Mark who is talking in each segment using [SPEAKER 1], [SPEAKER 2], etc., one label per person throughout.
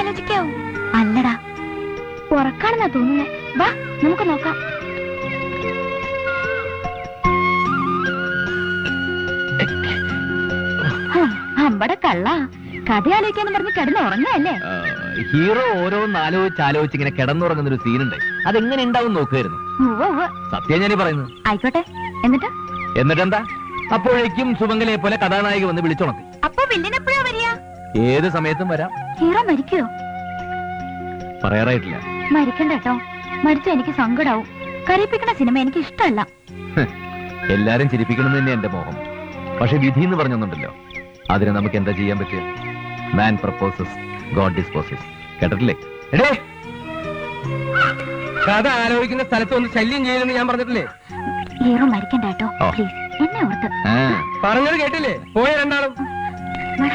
[SPEAKER 1] ആലോചിക്കാവൂ അല്ലടാ ഉറക്കാണെന്നാ തോന്നുന്നേ വാ നമുക്ക് നോക്കാം ഹും, അമ്പട കള്ള കഥ ആലോചിക്കാന്ന് പറഞ്ഞ് കിടന്ന് ഉറങ്ങല്ലേ
[SPEAKER 2] ആ, ഹീറോ ഓരോന്ന് ആലോചിച്ച് ആലോചിച്ച് ഇങ്ങനെ കിടന്നുറങ്ങുന്ന ഒരു സീനുണ്ട് അതെങ്ങനെ ഉണ്ടാവും നോക്കുമായിരുന്നു
[SPEAKER 1] ഉവ്വ് ഉവ്വ്.
[SPEAKER 2] സത്യം ഞാനീ പറയുന്നത്
[SPEAKER 1] ആയിക്കോട്ടെ എന്നിട്ട്
[SPEAKER 2] എന്നിട്ടെന്താ അപ്പോഴേക്കും സുമംഗലയെ പോലെ കഥാനായിക വന്ന് വിളിച്ചുണർത്തി
[SPEAKER 1] അപ്പൊ വില്ലൻ എപ്പോഴാ വരിക
[SPEAKER 2] ഏത് സമയത്തും വരാം
[SPEAKER 1] ഹീറോ മരിക്കോ
[SPEAKER 2] പറയാറായിട്ടില്ല
[SPEAKER 1] മരിക്കണ്ട കേട്ടോ മരിച്ച എനിക്ക് സങ്കടാവും കരയിപ്പിക്കണ സിനിമ എനിക്ക് ഇഷ്ടമല്ല
[SPEAKER 2] എല്ലാരും ചിരിപ്പിക്കണം തന്നെ എന്റെ മോഹം പക്ഷെ വിധി എന്ന് പറഞ്ഞൊന്നുണ്ടല്ലോ അതിന് നമുക്ക് എന്താ ചെയ്യാൻ പറ്റുക മാൻ പ്രപ്പോസസ് ഗോഡ് ഡിസ്പോസസ് കേട്ടിട്ടില്ലേ
[SPEAKER 3] എടേ കഥ ആലോചിക്കുന്ന സ്ഥലത്ത് ഒന്ന് ശല്യം ചെയ്യലെന്ന് ഞാൻ പറഞ്ഞിട്ടില്ലേ
[SPEAKER 1] ഹീറോ മരിക്കണ്ട കേട്ടോ
[SPEAKER 2] ഓ.
[SPEAKER 1] പ്ലീസ് എന്നെ ഓർത്ത്
[SPEAKER 2] ആ,
[SPEAKER 3] പറഞ്ഞത് കേട്ടില്ലേ പോയ രണ്ടാളും
[SPEAKER 1] വാടാ.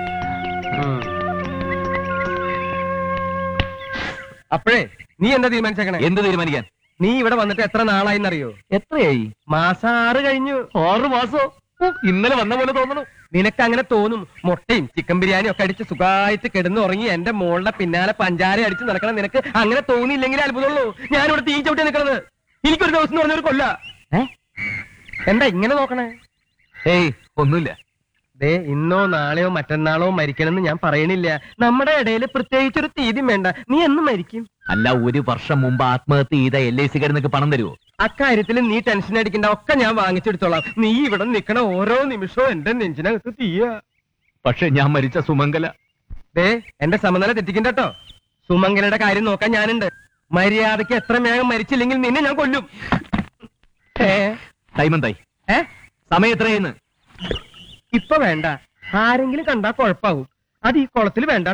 [SPEAKER 3] അപ്പോഴേ നീ എന്താ തീരുമാനിച്ചേക്കണേ
[SPEAKER 2] എന്ത് തീരുമാനിക്കാൻ
[SPEAKER 3] നീ ഇവിടെ വന്നിട്ട് എത്ര നാളായിന്നറിയോ
[SPEAKER 2] എത്രയായി
[SPEAKER 3] മാസം ആറ് കഴിഞ്ഞു
[SPEAKER 2] ആറ് മാസോ ഓ, ഇന്നലെ വന്ന പോലെ തോന്നണു
[SPEAKER 3] നിനക്ക് അങ്ങനെ തോന്നും മുട്ടയും ചിക്കൻ ബിരിയാണിയും ഒക്കെ അടിച്ച് സുഖമായിട്ട് കിടന്ന് ഉറങ്ങി എന്റെ മോളുടെ പിന്നാലെ പഞ്ചാര അടിച്ച് നടക്കണം നിനക്ക് അങ്ങനെ തോന്നിയില്ലെങ്കിൽ അത്ഭുതമുള്ളൂ ഞാനിവിടെ തീ ചവിട്ടി നിൽക്കുന്നത് എനിക്കൊരു ദിവസം എന്ന് പറഞ്ഞൊരു കൊല്ല
[SPEAKER 2] ഏ?
[SPEAKER 3] എന്താ ഇങ്ങനെ നോക്കണേ
[SPEAKER 2] ഏയ് ഒന്നുമില്ല
[SPEAKER 3] ദേ ഇന്നോ നാളെയോ മറ്റന്നാളോ മരിക്കണമെന്ന് ഞാൻ പറയണില്ല നമ്മുടെ ഇടയിൽ പ്രത്യേകിച്ചൊരു തീയതി വേണ്ട നീ എന്ന് മരിക്കും
[SPEAKER 2] അല്ല ഒരു വർഷം മുമ്പ് ആത്മഹത്യ ചെയ്ത എൽ ഐ സിക്കാരനൊക്കെ പണം തരുമോ
[SPEAKER 3] അക്കാര്യത്തിൽ നീ ടെൻഷൻ അടിക്കണ്ട ഒക്കെ ഞാൻ വാങ്ങിച്ചെടുത്തോളാം നീ ഇവിടെ നിൽക്കണ ഓരോ നിമിഷവും എന്റെ നെഞ്ചിനകത്ത് തീയ
[SPEAKER 2] പക്ഷെ ഞാൻ മരിച്ച സുമംഗല
[SPEAKER 3] ദേ എന്റെ സമനില തെറ്റിക്കണ്ട കേട്ടോ സുമംഗലയുടെ കാര്യം നോക്കാൻ ഞാനുണ്ട് മര്യാദക്ക് എത്ര വേഗം മരിച്ചില്ലെങ്കിൽ നിന്നെ ഞാൻ കൊല്ലും ഏ
[SPEAKER 2] ടൈം എന്തായി
[SPEAKER 3] ഏ
[SPEAKER 2] സമയം എത്രയെന്ന്
[SPEAKER 3] ഇപ്പൊ വേണ്ട ആരെങ്കിലും കണ്ടാ കുഴപ്പാവും അത് ഈ കുളത്തിൽ വേണ്ട